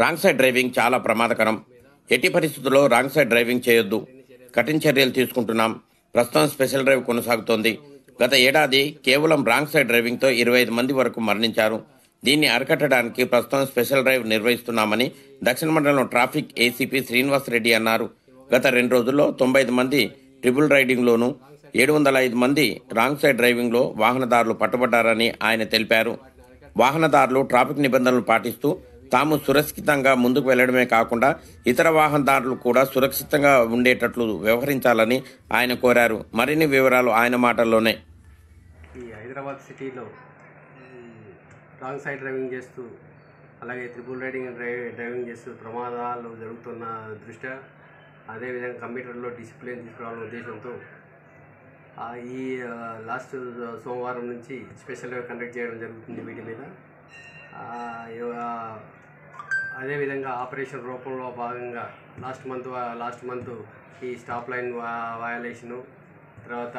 wrong side driving చాలా ప్రమాదకరం ఎట్టి పరిస్థితుల్లో రాంగ్ సైడ్ డ్రైవింగ్ చేయొద్దు కఠిన చర్యలు తీసుకుంటున్నాం ప్రస్తుతం స్పెషల్ డ్రైవ్ కొనసాగుతోంది గత ఏడాది కేవలం రాంగ్ సైడ్ డ్రైవింగ్తో ఇరవై ఐదు మంది వరకు మరణించారు దీన్ని అరికట్టడానికి ప్రస్తుతం స్పెషల్ డ్రైవ్ నిర్వహిస్తున్నామని దక్షిణ మండలం ట్రాఫిక్ ఏసీపీ శ్రీనివాస్ రెడ్డి అన్నారు గత రెండు రోజుల్లో తొంభై ఐదు మంది ట్రిపుల్ రైడింగ్లోనూ ఏడు వందల ఐదు మంది రాంగ్ సైడ్ డ్రైవింగ్లో వాహనదారులు పట్టుబడ్డారని ఆయన తెలిపారు వాహనదారులు ట్రాఫిక్ నిబంధనలు పాటిస్తూ తాము సురక్షితంగా ముందుకు వెళ్లడమే కాకుండా ఇతర వాహనదారులు కూడా సురక్షితంగా ఉండేటట్లు వ్యవహరించాలని ఆయన కోరారు మరిన్ని వివరాలు ఆయన మాటల్లోనే ఈ హైదరాబాద్ సిటీలో ఈ రాంగ్ సైడ్ డ్రైవింగ్ చేస్తూ అలాగే త్రిపుల్ రైడింగ్ డ్రైవ్ డ్రైవింగ్ చేస్తూ ప్రమాదాలు జరుగుతున్న దృష్ట్యా అదేవిధంగా కంప్యూటర్లో డిసిప్లిన్ తీసుకురావాలనే ఉద్దేశంతో ఆ, ఈ ఆ, లాస్ట్ సోమవారం నుంచి స్పెషల్ డ్రైవ్ కండక్ట్ చేయడం జరుగుతుంది వీటి మీద ఆ, ఇవ- అదేవిధంగా ఆపరేషన్ రూపంలో భాగంగా లాస్ట్ మంత్ లాస్ట్ మంత్ ఈ స్టాప్ లైన్ వయలేషను తర్వాత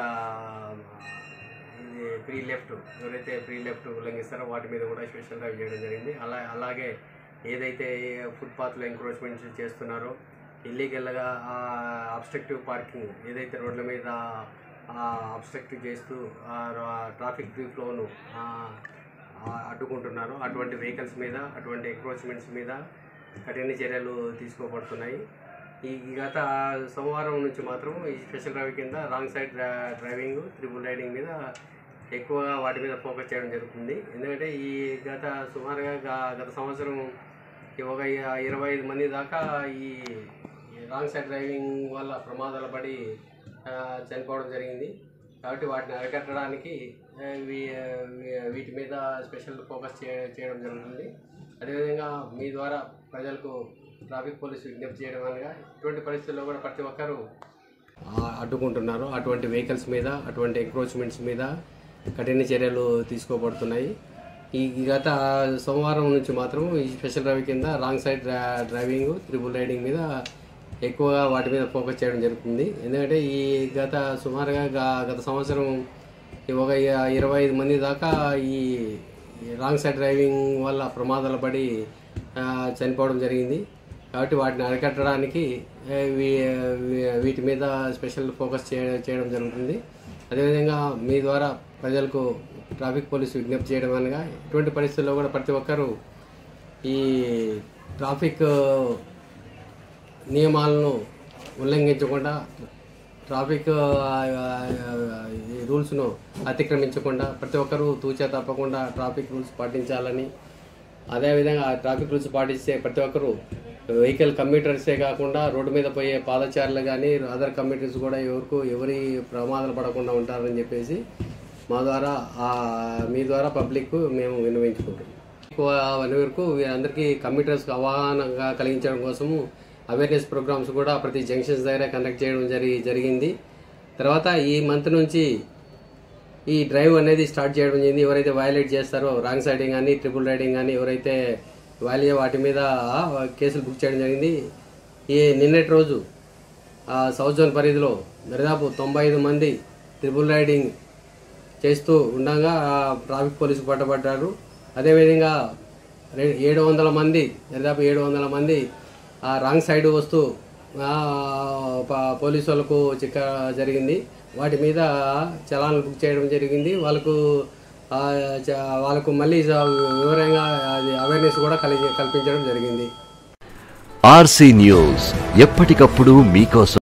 ఇది ప్రీ లెఫ్ట్ ఎవరైతే ప్రీ లెఫ్ట్ ఉల్లంఘిస్తారో వాటి మీద కూడా స్పెషల్ డ్రైవ్ చేయడం జరిగింది అలా అలాగే ఏదైతే ఫుట్పాత్లో ఎంక్రోచ్మెంట్స్ చేస్తున్నారో ఇల్లీగల్గా అబ్స్ట్రక్టివ్ పార్కింగ్ ఏదైతే రోడ్ల మీద అబ్స్ట్రక్టివ్ చేస్తూ ట్రాఫిక్ ఫ్లోను అడ్డుకుంటున్నారో అటువంటి వెహికల్స్ మీద అటువంటి ఎంక్రోచ్మెంట్స్ మీద కఠిన చర్యలు తీసుకోబడుతున్నాయి ఈ గత సోమవారం నుంచి మాత్రం ఈ స్పెషల్ డ్రైవ్ కింద రాంగ్ సైడ్ డ్రా- డ్రైవింగ్ త్రిబుల్ రైడింగ్ మీద ఎక్కువగా వాటి మీద ఫోకస్ చేయడం జరుగుతుంది ఎందుకంటే ఈ గత సుమారుగా గా- గత సంవత్సరం ఈ ఒక ఇ- ఇరవై ఐదు మంది దాకా ఈ ఈ రాంగ్ సైడ్ డ్రైవింగ్ వల్ల ప్రమాదాలు పడి ఆ, చనిపోవడం జరిగింది కాబట్టి వాటిని అరికట్టడానికి ఆ, వీ- వీ- వీటి మీద స్పెషల్ ఫోకస్ చే చేయడం జరుగుతుంది అదేవిధంగా మీ ద్వారా ప్రజలకు ట్రాఫిక్ పోలీసు విజ్ఞప్తి చేయడం అనగా ఇటువంటి పరిస్థితుల్లో కూడా ప్రతి ఒక్కరూ ఆ, అడ్డుకుంటున్నారు అటువంటి వెహికల్స్ మీద అటువంటి ఎంక్రోచ్మెంట్స్ మీద కఠిన చర్యలు తీసుకోబడుతున్నాయి ఈ ఈ గత సోమవారం నుంచి మాత్రం ఈ స్పెషల్ డ్రైవ్ కింద రాంగ్ సైడ్ డ్రా- డ్రైవింగ్ త్రిబుల్ రైడింగ్ మీద ఎక్కువగా వాటి మీద ఫోకస్ చేయడం జరుగుతుంది ఎందుకంటే ఈ గత సుమారుగా గా- గత సంవత్సరం ఈ ఒక ఇ- ఇరవై ఐదు మంది దాకా ఈ ఈ రాంగ్ సైడ్ డ్రైవింగ్ వల్ల ప్రమాదాలు పడి ఆ, చనిపోవడం జరిగింది కాబట్టి వాటిని అరికట్టడానికి ఏ, వీ- వీ- వీటి మీద స్పెషల్ ఫోకస్ చేయ- చేయడం జరుగుతుంది అదేవిధంగా మీ ద్వారా ప్రజలకు ట్రాఫిక్ పోలీసు విజ్ఞప్తి చేయడం అనగా ఇటువంటి పరిస్థితుల్లో కూడా ప్రతి ఒక్కరూ ఈ ట్రాఫిక్ నియమాలను ఉల్లంఘించకుండా ట్రాఫిక్ ఆ, ఆ, ఈ రూల్స్ను అతిక్రమించకుండా ప్రతి ఒక్కరూ తూచా తప్పకుండా ట్రాఫిక్ రూల్స్ పాటించాలని అదేవిధంగా ఆ ట్రాఫిక్ రూల్స్ పాటిస్తే ప్రతి ఒక్కరూ వెహికల్ కమ్యూటర్సే కాకుండా రోడ్డు మీద పోయే పాదచారులు కానీ అదర్ కమ్యూటర్స్ కూడా ఎవరికి ఎవరి ప్రమాదాలు పడకుండా ఉంటారని చెప్పేసి మా ద్వారా ఆ, మీ ద్వారా పబ్లిక్ మేము విన్నవించుకుంటున్నాం ఎక్కువ వన్ వరకు వీరందరికీ కంప్యూటర్స్ అవగాహనగా కలిగించడం కోసము అవేర్నెస్ ప్రోగ్రామ్స్ కూడా ప్రతి జంక్షన్స్ దగ్గర కండక్ట్ చేయడం జరి జరిగింది తర్వాత ఈ మంత్ నుంచి ఈ డ్రైవ్ అనేది స్టార్ట్ చేయడం జరిగింది ఎవరైతే వయలేట్ చేస్తారో రాంగ్ సైడింగ్ కానీ ట్రిపుల్ రైడింగ్ కానీ ఎవరైతే వాల్యూ వాటి మీద కేసులు బుక్ చేయడం జరిగింది ఈ నిన్నటి రోజు ఆ, సౌత్ జోన్ పరిధిలో దాదాపు తొంభై ఐదు మంది ట్రిపుల్ రైడింగ్ చేస్తూ ఉండగా ఆ, ట్రాఫిక్ పోలీసుకు పట్టబడ్డారు అదేవిధంగా రె- ఏడు వందల మంది దాదాపు ఏడు వందల మంది ఆ రాంగ్ సైడ్ వస్తూ ఆ, ప- పోలీసు వాళ్ళకు చిక్క జరిగింది వాటి మీద చలాన్లు బుక్ చేయడం జరిగింది వాళ్ళకు ఆ, చ- వాళ్ళకు మళ్ళీ వివరంగా అది అవేర్నెస్ కూడా కలిగి కల్పించడం జరిగింది ఆర్సీ న్యూస్ ఎప్పటికప్పుడు మీకోసం